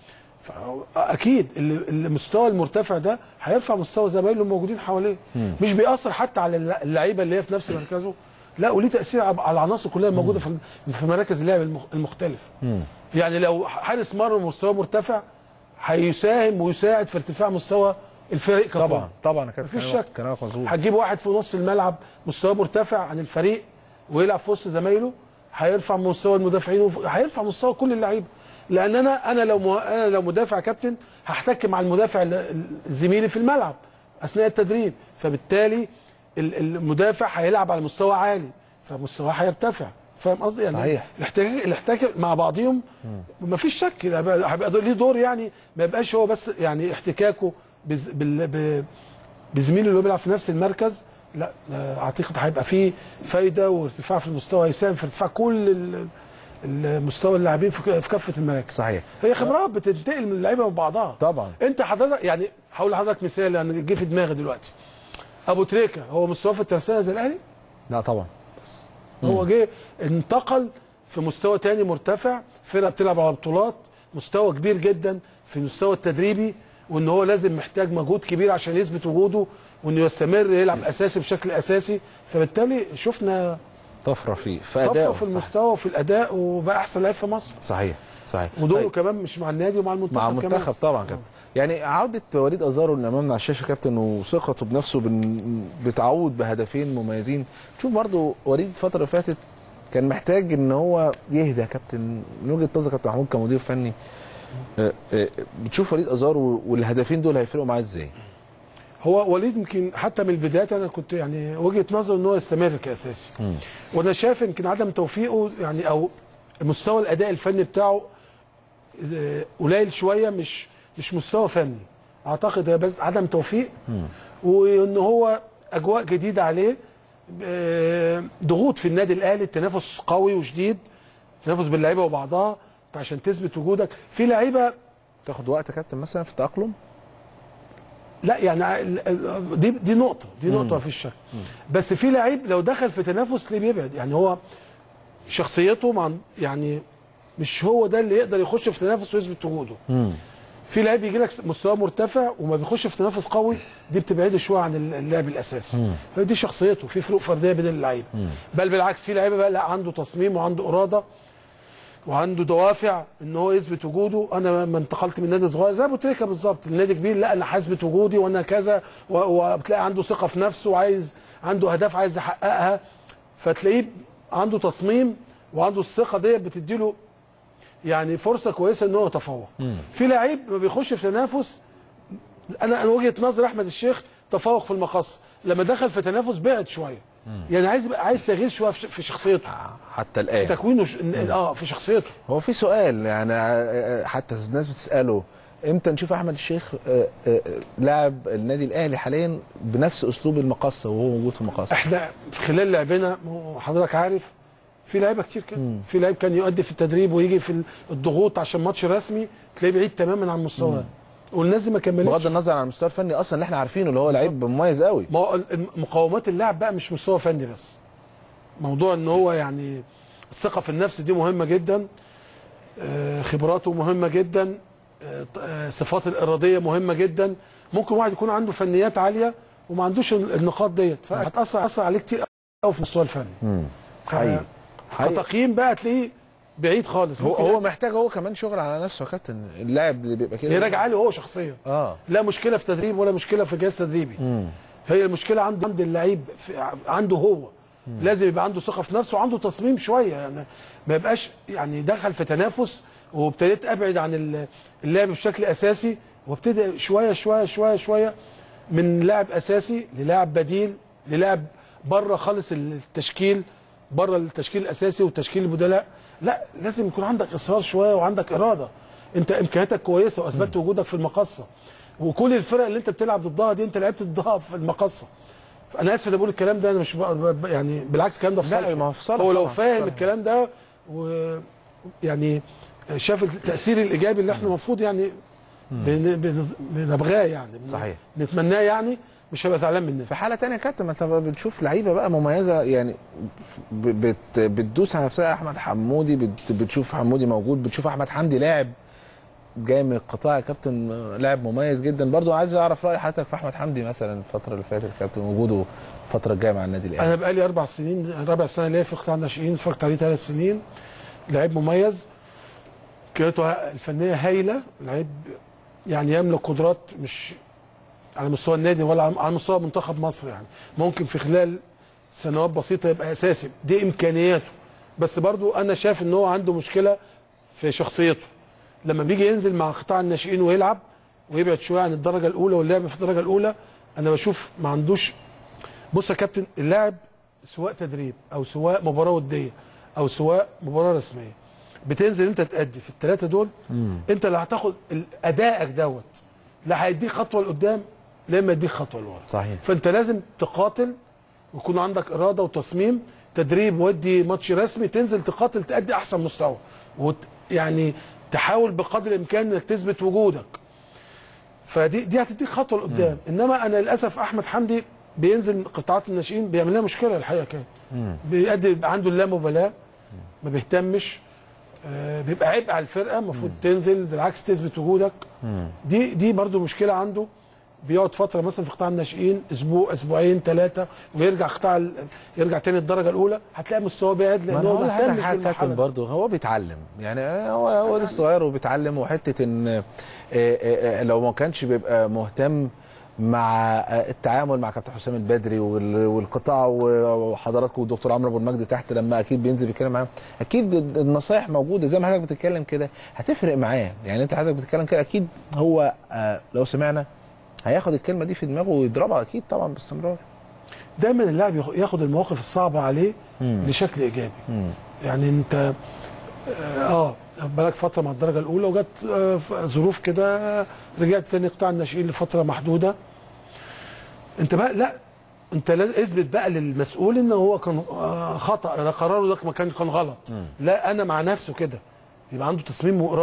اكيد المستوى المرتفع ده هيرفع مستوى زمايله الموجودين حواليه مش بيأثر حتى على الل- اللعيبه اللي هي في نفس مركزه لا وليه تأثير على على العناصر كلها الموجوده في في مراكز اللعب المخ- المختلفه يعني لو حارس مرمى مستواه مرتفع هيساهم ويساعد في ارتفاع مستوى الفريق ككل طبعا طبعا يا كابتن مفيش كلامك- شك. كلامك مظبوط هتجيب واحد في نص الملعب مستواه مرتفع عن الفريق ويلعب في وسط زمايله هيرفع مستوى المدافعين وف... هيرفع مستوى كل اللعيبه لان انا انا لو مه... انا لو مدافع كابتن هحتك مع المدافع ال- ال- زميلي في الملعب اثناء التدريب فبالتالي ال- المدافع هيلعب على مستوى عالي فمستواه هيرتفع فاهم قصدي يعني صحيح. الاحتكاك الاحتكاك مع بعضهم ما فيش شك هيبقى هيبقى ليه دور يعني ما يبقاش هو بس يعني احتكاكه بز... بال... ب... بزميله اللي هو بيلعب في نفس المركز لا آه، اعتقد هيبقى فيه فايده وارتفاع في المستوى هيساهم في ارتفاع كل ال- المستوى اللاعبين في ك- في كافه المراكز صحيح هي خبرات بتنتقل من اللعيبه من بعضها طبعا انت حضرتك يعني هقول لحضرتك مثال يعني جه في دماغي دلوقتي ابو تريكه هو مستواه في الترسانه زي الاهلي لا طبعا هو جه انتقل في مستوى تاني مرتفع فرقه بتلعب على بطولات مستوى كبير جدا في المستوى التدريبي وان هو لازم محتاج مجهود كبير عشان يثبت وجوده وانه يستمر يلعب اساسي بشكل اساسي فبالتالي شفنا طفره فيه في طفره اداؤه في المستوى وفي الاداء وبقى احسن لعيب في مصر صحيح صحيح ودوره طيب. كمان مش مع النادي ومع المنتخب مع كمان. المنتخب طبعا كابتن يعني عودة وليد أزارو اللي أمامنا على الشاشة كابتن وثقته بنفسه بن... بتعود بهدفين مميزين شوف برضو وليد الفترة اللي فاتت كان محتاج إن هو يهدى يا كابتن من وجهة نظر كابتن محمود كمدير فني آه، آه، بتشوف وليد أزارو والهدفين دول هيفرقوا معاه إزاي؟ هو وليد يمكن حتى من البدايه انا كنت يعني وجهه نظر ان هو يستمر كاساسي وانا شايف يمكن عدم توفيقه يعني او مستوى الاداء الفني بتاعه آه، قليل شويه مش مش مستوى فني اعتقد هي بس عدم توفيق وان هو اجواء جديده عليه آه، ضغوط في النادي الاهلي التنافس قوي وشديد تنافس باللعيبه وبعضها انت عشان تثبت وجودك في لعيبه تاخد وقت يا كابتن مثلا في التاقلم لا يعني ال- ال- دي دي نقطه دي نقطه مفيش شك بس في لعيب لو دخل في تنافس ليه بيبعد يعني هو شخصيته مع يعني مش هو ده اللي يقدر يخش في تنافس ويثبت وجوده في لعيب يجي لك مستواه مرتفع وما بيخش في تنافس قوي دي بتبعده شويه عن اللعب الاساسي هي دي شخصيته في فروق فرديه بين اللعيبه بل بالعكس في لعيبه بقى لا عنده تصميم وعنده اراده وعنده دوافع ان هو يثبت وجوده انا لما انتقلت من نادي صغير زي ابو تريكه بالظبط النادي كبير لا انا حاسبت وجودي وانا كذا و- وبتلاقي عنده ثقه في نفسه وعايز عنده اهداف عايز يحققها فتلاقيه عنده تصميم وعنده الثقه ديت بتديله يعني فرصه كويسه ان هو يتفوق في لعيب ما بيخش في تنافس انا انا وجهه نظر احمد الشيخ تفوق في المقص لما دخل في تنافس بعد شويه يعني عايز يبقى عايز تغيير شويه في ش- في شخصيته حتى في الان تكوينه ش... اه في شخصيته هو في سؤال يعني آه، حتى الناس بتساله امتى نشوف احمد الشيخ آه، آه، لاعب النادي الاهلي حاليا بنفس اسلوب المقصه وهو موجود في المقصه احنا في خلال لعبنا حضرتك عارف في لعيبه كتير كده في لعيب كان يؤدي في التدريب ويجي في الضغوط عشان ماتش رسمي تلاقيه بعيد تماما عن مستواه والناس دي ما كملتش بغض النظر عن المستوى الفني اصلا اللي احنا عارفينه اللي هو لعيب مميز قوي ما هو ال- مقومات اللاعب بقى مش مستوى فني بس موضوع ان هو يعني الثقه في النفس دي مهمه جدا آه، خبراته مهمه جدا آه، ط- آه، صفات الاراديه مهمه جدا ممكن واحد يكون عنده فنيات عاليه وما عندوش ال- النقاط ديت فهتاثر هتاثر عليه كتير قوي في المستوى الفني ف- حقيقي. حقيقي. كتقييم بقى تلاقيه بعيد خالص هو ممكن هو محتاج هو كمان شغل على نفسه يا كابتن اللاعب اللي بيبقى كده يراجع له هو شخصيا اه لا مشكله في تدريب ولا مشكله في جهاز تدريبي هي المشكله عند عند اللعيب في عنده هو لازم يبقى عنده ثقه في نفسه وعنده تصميم شويه يعني ما يبقاش يعني دخل في تنافس وابتديت ابعد عن ال- اللعب بشكل اساسي وابتدي شويه شويه شويه شويه من لاعب اساسي للاعب بديل للاعب بره خالص التشكيل بره التشكيل الاساسي والتشكيل البدلاء لا لازم يكون عندك اصرار شويه وعندك اراده انت امكانياتك كويسه واثبتت وجودك في المقصه وكل الفرق اللي انت بتلعب ضدها دي انت لعبت ضدها في المقصه انا اسف ان بقول الكلام ده انا مش ب... ب... يعني بالعكس الكلام ده في لا، صالحه ما هو في صالحه هو لو طبعا، في فاهم صالحه. الكلام ده و يعني شاف التاثير الايجابي اللي احنا المفروض يعني بن... بن... بنبغاه يعني بن- صحيح. نتمناه يعني مش هيبقى زعلان مننا في حاله تانية يا كابتن ما انت بتشوف لعيبه بقى مميزه يعني ب- بت بتدوس على نفسها احمد حمودي بت بتشوف حمودي موجود بتشوف احمد حمدي لاعب جاي من القطاع يا كابتن لاعب مميز جدا برضو عايز اعرف راي حضرتك في احمد حمدي مثلا الفتره اللي فاتت كابتن وجوده الفتره الجايه مع النادي الاهلي انا بقالي اربع سنين رابع سنه ليا في قطاع الناشئين اتفرجت عليه ثلاث سنين لعيب مميز كانته الفنيه هايله لعيب يعني يملك قدرات مش على مستوى النادي ولا على- على مستوى منتخب مصر يعني ممكن في خلال سنوات بسيطه يبقى اساسي دي امكانياته بس برضو انا شايف ان هو عنده مشكله في شخصيته لما بيجي ينزل مع قطاع الناشئين ويلعب ويبعد شويه عن الدرجه الاولى واللعب في الدرجه الاولى انا بشوف ما عندوش بص يا كابتن اللاعب سواء تدريب او سواء مباراه وديه او سواء مباراه رسميه بتنزل انت تأدي في الثلاثه دول انت اللي هتاخد ال- ادائك دوت لا هيديك خطوه لقدام لا اما يديك خطوه لورا صحيح فانت لازم تقاتل ويكون عندك اراده وتصميم تدريب ودي ماتش رسمي تنزل تقاتل تأدي احسن مستوى وت يعني تحاول بقدر الامكان انك تثبت وجودك فدي دي هتديك خطوه لقدام انما انا للاسف احمد حمدي بينزل قطاعات الناشئين بيعمل لها مشكله الحقيقه كانت بيأدي بيبقى عنده اللامبالاه ما بيهتمش آه، بيبقى عبء على الفرقه المفروض تنزل بالعكس تثبت وجودك دي دي برضو مشكله عنده بيقعد فتره مثلا في قطاع الناشئين اسبوع اسبوعين ثلاثه ويرجع قطاع ال- يرجع تاني الدرجه الاولى هتلاقي مستواه بعد ما لان انا هو هقول ما لحضرتك اهتمش حاجه بالمرحله كابتن دي. برضه هو بيتعلم يعني هو هو لسه صغير وبيتعلم وحته ان آه، آه، آه، لو ما كانش بيبقى مهتم مع آه، التعامل مع كابتن حسام البدري وال- والقطاع وحضراتكم والدكتور عمرو ابو المجد تحت لما اكيد بينزل بيتكلم معاهم اكيد النصايح موجوده زي ما حضرتك بتتكلم كده هتفرق معاه يعني انت حضرتك بتتكلم كده اكيد هو آه، لو سمعنا هياخد الكلمه دي في دماغه ويضربها اكيد طبعا باستمرار دايما اللاعب ياخ- ياخد المواقف الصعبه عليه بشكل ايجابي يعني انت اه آه، بقالك فتره مع الدرجه الاولى وجت آه، ف- ظروف كده آه، رجعت تاني قطاع الناشئين لفتره محدوده انت بقى لا انت لازم اثبت بقى للمسؤول ان هو كان آه، خطا ده قراره ده ما كان كان غلط لا انا مع نفسه كده يبقى عنده تصميم واراده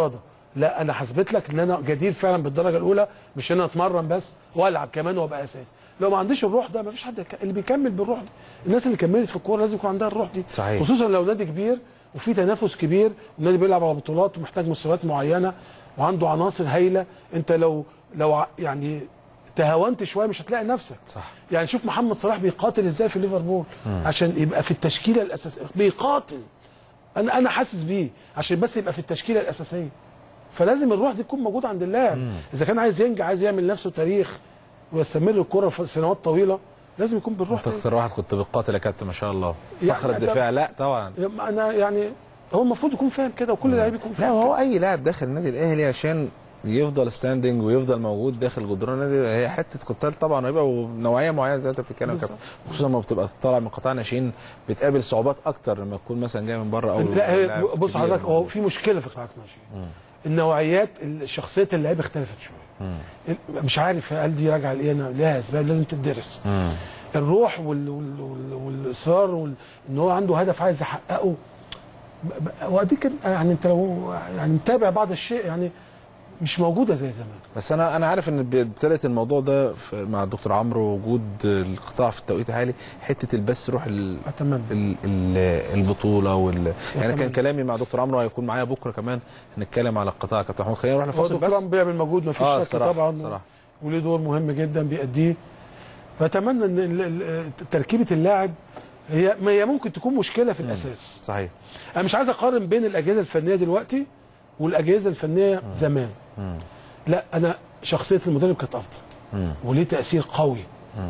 لا انا حسبت لك ان انا جدير فعلا بالدرجه الاولى مش ان انا اتمرن بس والعب كمان وابقى اساسي لو ما عنديش الروح ده ما فيش حد يك- اللي بيكمل بالروح دي الناس اللي كملت في الكوره لازم يكون عندها الروح دي صحيح. خصوصا لو نادي كبير وفي تنافس كبير والنادي بيلعب على بطولات ومحتاج مستويات معينه وعنده عناصر هايله انت لو لو ع- يعني تهاونت شويه مش هتلاقي نفسك صح. يعني شوف محمد صلاح بيقاتل ازاي في ليفربول عشان يبقى في التشكيله الاساسيه بيقاتل انا انا حاسس بيه عشان بس يبقى في التشكيله الاساسيه فلازم الروح دي تكون موجوده عند اللاعب اذا كان عايز ينجح عايز يعمل لنفسه تاريخ ويستمر الكره في سنوات طويله لازم يكون بالروح انت دي اكتر واحد كنت بتقاتل يا كابتن ما شاء الله يعني صخر أنت- الدفاع لا طبعا انا يعني هو المفروض يكون فاهم كده وكل لعيب يكون لا فاهم هو اي لاعب داخل النادي الاهلي عشان يفضل ستاندنج ويفضل موجود داخل جدران النادي هي حته قتال طبعا ويبقى نوعيه معينه زي ما انت بتتكلم يا كابتن خصوصا لما بتبقى طالع من قطاع ناشئين بتقابل صعوبات اكتر لما تكون مثلا جاي من بره او لا هي لاعب بص كبير. حضرتك هو في مشكله في قطاعات الناشئين النوعيات شخصيه اللعيبه اختلفت شويه مش عارف هل دي راجعه لايه انا لها اسباب لازم تدرس مم. الروح وال... وال... وال... والاصرار وال... ان هو عنده هدف عايز يحققه ب- ب- واديك يعني انت لو يعني متابع بعض الشيء يعني مش موجوده زي زمان بس انا انا عارف ان ابتدت الموضوع ده في- مع الدكتور عمرو وجود القطاع في التوقيت الحالي حته البث روح ال... اتمنى ال- ال- البطوله وال يعني كان أتمنى. كلامي مع دكتور عمرو هيكون معايا بكره كمان هنتكلم على القطاع كابتن محمود خلينا نروح هو لفاصل دكتور بس عمرو بيعمل مجهود ما فيش اه شك الصراحه طبعا الصراحه وليه دور مهم جدا بيأديه فاتمنى ان ال- ال- تركيبه اللاعب هي ما هي ممكن تكون مشكله في الاساس صحيح انا مش عايز اقارن بين الاجهزه الفنيه دلوقتي والاجهزه الفنيه زمان لا انا شخصيه المدرب كانت افضل مم. وليه تاثير قوي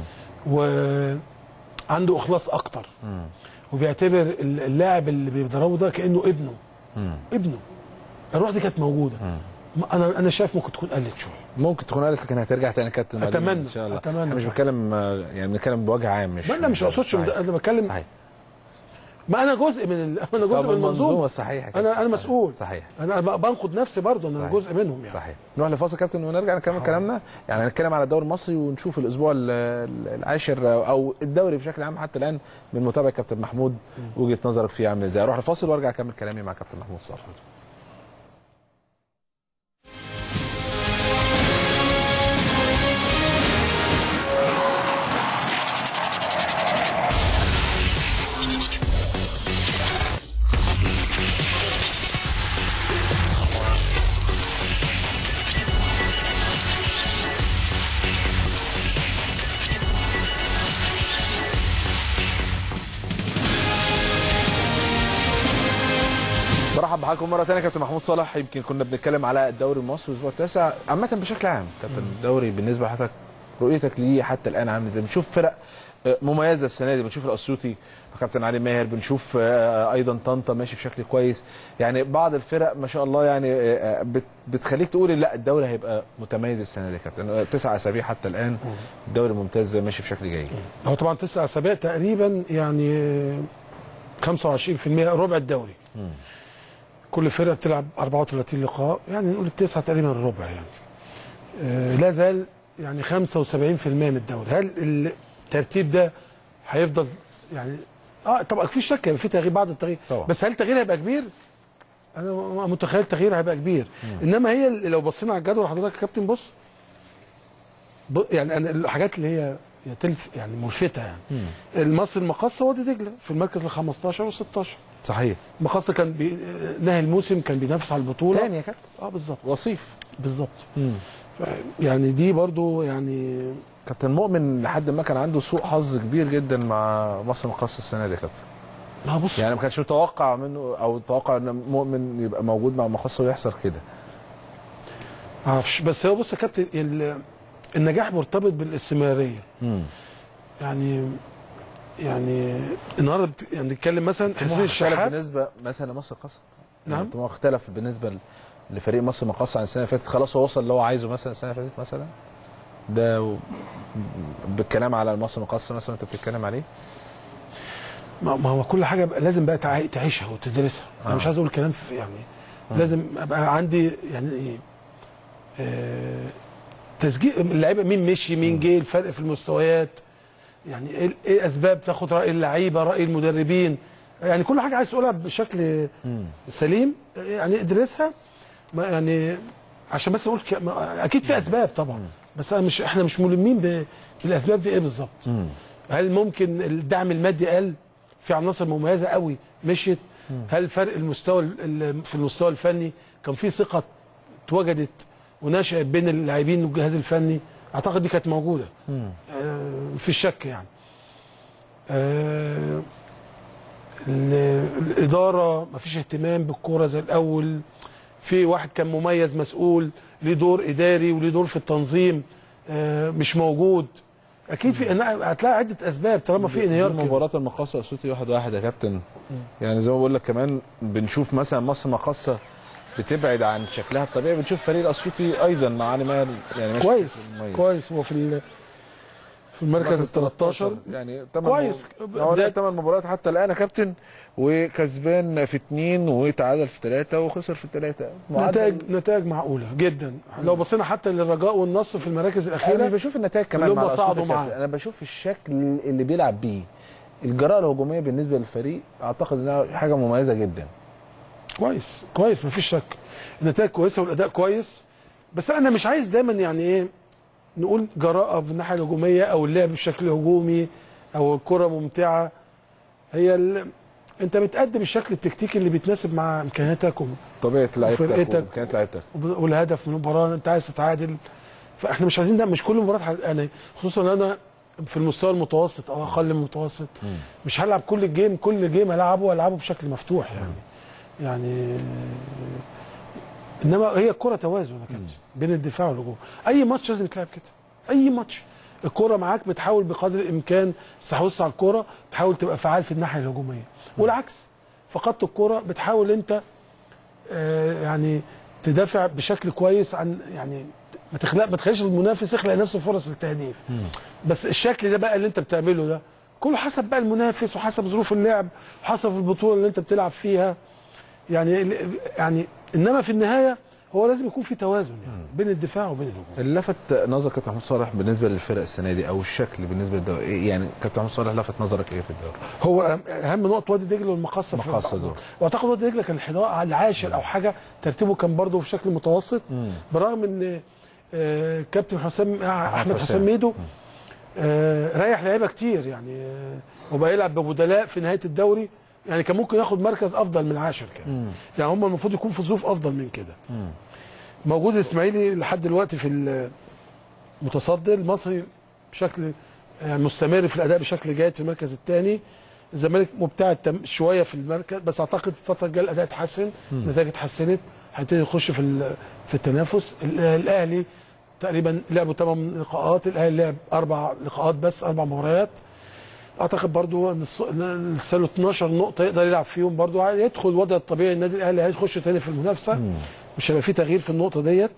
وعنده اخلاص اكتر وبيعتبر ال- اللاعب اللي بيدربه ده كانه ابنه مم. ابنه الروح دي كانت موجوده ما- انا انا شايف ممكن تكون قلت شويه ممكن تكون قالت لكن هترجع تاني كابتن بعدين أتمنى، ان شاء الله أتمنى. احنا مش بتكلم يعني بنتكلم بوجه عام مش ما انا مش اقصدش صحيح. انا بتكلم صحيح ما انا جزء من ال... انا جزء من المنظومه صحيح انا انا مسؤول صحيح انا ب- بنقد نفسي برضه انا صحيح. جزء منهم يعني صحيح نروح لفاصل كابتن ونرجع نكمل كلامنا يعني هنتكلم على الدوري المصري ونشوف الاسبوع ال- ال- العاشر او الدوري بشكل عام حتى الان من متابعه كابتن محمود وجهه نظرك فيه عامل ازاي اروح لفاصل وارجع اكمل كلامي مع كابتن محمود صالح برحب بحضراتكم مره ثانيه كابتن محمود صالح يمكن كنا بنتكلم على الدوري المصري الاسبوع التاسع عامه بشكل عام كابتن الدوري بالنسبه لحضرتك رؤيتك ليه حتى الان عامل ازاي بنشوف فرق آه، مميزه السنه دي بنشوف الاسيوطي كابتن علي ماهر بنشوف آه، ايضا طنطا ماشي بشكل كويس يعني بعض الفرق ما شاء الله يعني آه، بت- بتخليك تقول لا الدوري هيبقى متميز السنه دي يا كابتن آه، تسع اسابيع حتى الان الدوري ممتاز ماشي بشكل جيد هو طبعا تسع اسابيع تقريبا يعني 25% ربع الدوري كل فرقه بتلعب 34 لقاء يعني نقول التسعه تقريبا الربع يعني آه، لا زال يعني 75% من الدوري هل الترتيب ده هيفضل يعني اه طبعا في شك هيبقى في تغيير بعد التغيير طبعا. بس هل التغيير هيبقى كبير؟ انا متخيل التغيير هيبقى كبير انما هي اللي لو بصينا على الجدول حضرتك يا كابتن بص ب- يعني أنا الحاجات اللي هي هي تلف يعني ملفته يعني المصري المقصه وادي دجله في المركز ال 15 و16 صحيح المقصه كان بي... نهي الموسم كان بينافس على البطوله تاني يا كابتن اه بالظبط وصيف بالظبط يعني دي برضو يعني كابتن مؤمن لحد ما كان عنده سوء حظ كبير جدا مع مصر المقاصة السنه دي يا كابتن ما بص يعني ما كانش متوقع منه او توقع ان مؤمن يبقى موجود مع مقاصة ويحصل كده معرفش بس هو بص يا كابتن ال- النجاح مرتبط بالاستمراريه يعني يعني النهارده بت- يعني نتكلم مثلا حسين اختلف الشحات بالنسبه مثلا لمصر المقاصة نعم. يعني طموح اختلف بالنسبه ل- لفريق مصر المقاصة عن السنه اللي فاتت خلاص هو وصل اللي هو عايزه مثلا السنه اللي فاتت مثلا ده و... بالكلام على مصر المقاصة مثلا انت بتتكلم عليه ما ما هو كل حاجه بقى لازم بقى تعي- تعيشها وتدرسها انا مش عايز اقول كلام في يعني لازم ابقى عندي يعني ايه آه، تسجيل اللعيبه مين مشي مين جه الفرق في المستويات يعني ايه ايه اسباب تاخد راي اللعيبه راي المدربين يعني كل حاجه عايز تقولها بشكل سليم يعني ادرسها ما يعني عشان بس اقول ك... ما- اكيد في اسباب طبعا بس انا مش احنا مش ملمين ب... بالاسباب دي ايه بالظبط هل ممكن الدعم المادي قل في عناصر مميزه قوي مشيت هل فرق المستوى ال- ال- في المستوى الفني كان في ثقه اتوجدت ونشأت بين اللاعبين والجهاز الفني اعتقد دي كانت موجوده آه في الشك يعني آه ال- الاداره مفيش اهتمام بالكوره زي الاول في واحد كان مميز مسؤول ليه دور اداري وليه دور في التنظيم آه مش موجود اكيد في أنا- هتلاقي عده اسباب طالما في انهيار كده. مباراة المقاصة اسيوطي واحد واحد يا كابتن يعني زي ما بقول لك كمان بنشوف مثلا مصر مقاصة بتبعد عن شكلها الطبيعي بنشوف فريق الاسيوطي ايضا مع علي ماهر يعني ماشي كويس بشكل مميز. كويس هو في ال- في المركز ال 13 يعني تمن كويس. مب- هو لعب ثمان مباريات حتى الان يا كابتن وكسبان في اثنين وتعادل في ثلاثه وخسر في ثلاثه نتائج نتائج معقوله جدا لو بصينا حتى للرجاء والنصر في المراكز انا الاخيره بشوف النتائج كمان اللي مع هم الأسيوطي صعدوا يا كابتن. معاه. انا بشوف الشكل اللي بيلعب بيه الجراءه الهجوميه بالنسبه للفريق اعتقد انها حاجه مميزه جدا كويس كويس مفيش شك النتائج كويسه والاداء كويس بس انا مش عايز دايما يعني ايه نقول جراءه في الناحيه الهجوميه او اللعب بشكل هجومي او الكره ممتعه هي ال... انت بتقدم الشكل التكتيكي اللي بيتناسب مع امكانياتك وب- طبيعه لعيبتك وفرقتك. وامكانيات لعيبتك وب- والهدف من المباراه انت عايز تتعادل فاحنا مش عايزين ده مش كل مباراه ح- يعني خصوصا ان انا في المستوى المتوسط او اقل من المتوسط مش هلعب كل جيم كل جيم العبه العبه بشكل مفتوح يعني يعني انما هي الكره توازن يا كابتن بين الدفاع والهجوم اي ماتش لازم يتلعب كده اي ماتش الكره معاك بتحاول بقدر الامكان تستحوذ على الكره تحاول تبقى فعال في الناحيه الهجوميه والعكس فقدت الكره بتحاول انت آه، يعني تدافع بشكل كويس عن يعني ما تخلق ما تخليش المنافس يخلق لنفسه فرص التهديف بس الشكل ده بقى اللي انت بتعمله ده كله حسب بقى المنافس وحسب ظروف اللعب وحسب البطوله اللي انت بتلعب فيها يعني يعني انما في النهايه هو لازم يكون في توازن يعني بين الدفاع وبين الهجوم اللي لفت نظرك كابتن محمود صالح بالنسبه للفرق السنه دي او الشكل بالنسبه للدوري إيه يعني كابتن محمود صالح لفت نظرك ايه في الدوري؟ هو أهم- اهم نقط وادي دجله والمقصه في مقصة دول. واعتقد وادي دجله كان الحضاء العاشر او حاجه ترتيبه كان برضه في شكل متوسط برغم ان آه، كابتن حسام احمد حسام. حسام ميدو آه، ريح لعيبه كتير يعني آه، وبقى يلعب ببدلاء في نهايه الدوري يعني كان ممكن ياخد مركز افضل من العاشر كمان يعني هم المفروض يكون في ظروف افضل من كده موجود الاسماعيلي لحد دلوقتي في المتصدر المصري بشكل يعني مستمر في الاداء بشكل جيد في المركز الثاني الزمالك مبتعد تم- شويه في المركز بس اعتقد الفتره الجايه الاداء اتحسن النتائج اتحسنت هيبتدي يخش في ال- في التنافس ال- الاهلي تقريبا لعبوا ثمان لقاءات الاهلي لعب اربع لقاءات بس اربع مباريات اعتقد برضو ان الص- إن لسه له 12 نقطه يقدر يلعب فيهم برضو هيدخل الوضع الطبيعي النادي الاهلي هيخش تاني في المنافسه مش هيبقى في تغيير في النقطه ديت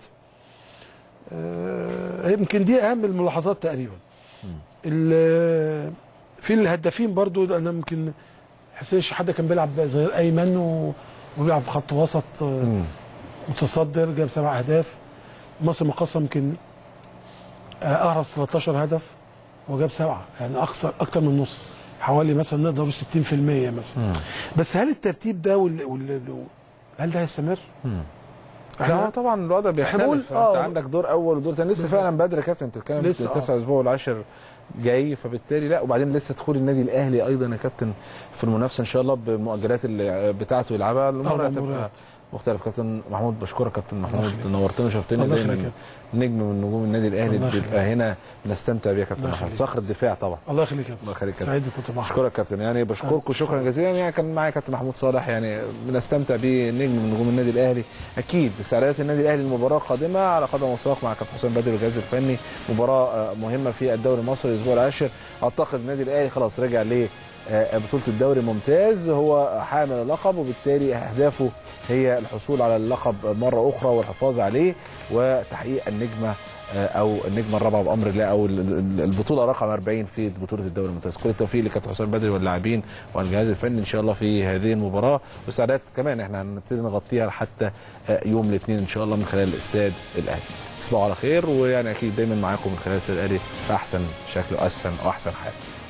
آه، يمكن دي اهم الملاحظات تقريبا ال- في الهدافين برضو ده انا يمكن حسين الشحاته كان بيلعب زي ايمن و- وبيلعب في خط وسط آه، متصدر جاب سبع اهداف مصر مقاصه يمكن آه، احرز 13 هدف وجاب سبعه يعني اكثر اكتر من نص حوالي مثلا نقدر نقول 60% مثلا بس هل الترتيب ده وال... وال... هل ده هيستمر؟ لا هو طبعا الوضع بيختلف بنقول- انت آه. عندك دور اول ودور ثاني لسه فعلا بدري يا كابتن انت بتتكلم لسه، آه. التاسع اسبوع والعاشر جاي فبالتالي لا وبعدين لسه دخول النادي الاهلي ايضا يا كابتن في المنافسه ان شاء الله بالمؤجلات اللي بتاعته يلعبها المره طبعاً هتبقى مباريات. مختلف كابتن محمود بشكرك كابتن محمود يخليك. نورتنا وشرفتنا الله يخليك دايما يا كابتن. نجم من نجوم النادي الاهلي الله يخليك. بيبقى هنا بنستمتع بيه يا كابتن الله محمود يخليك. صخر الدفاع طبعا الله يخليك يا الله يخليك يا سعيد كنت معك بشكرك كابتن يعني بشكركم شكرا جزيلا يعني كان معايا كابتن محمود صالح يعني بنستمتع بيه نجم من نجوم النادي الاهلي اكيد استعدادات النادي الاهلي المباراه القادمه على قدم وساق مع كابتن حسام بدري والجهاز الفني مباراه آه، مهمه في الدوري المصري الاسبوع العاشر اعتقد النادي الاهلي خلاص رجع ل آه، بطوله الدوري ممتاز هو حامل اللقب وبالتالي اهدافه هي الحصول على اللقب مره اخرى والحفاظ عليه وتحقيق النجمه آه، او النجمه الرابعه بامر الله او ال- ال- البطوله رقم 40 في بطوله الدوري الممتاز كل التوفيق لكابتن حسام بدري واللاعبين والجهاز الفني ان شاء الله في هذه المباراه واستعدادات كمان احنا هنبتدي نغطيها حتى آه، يوم الاثنين ان شاء الله من خلال الاستاد الاهلي تصبحوا على خير ويعني اكيد دايما معاكم من خلال الاستاد الاهلي في احسن شكل واحسن واحسن حال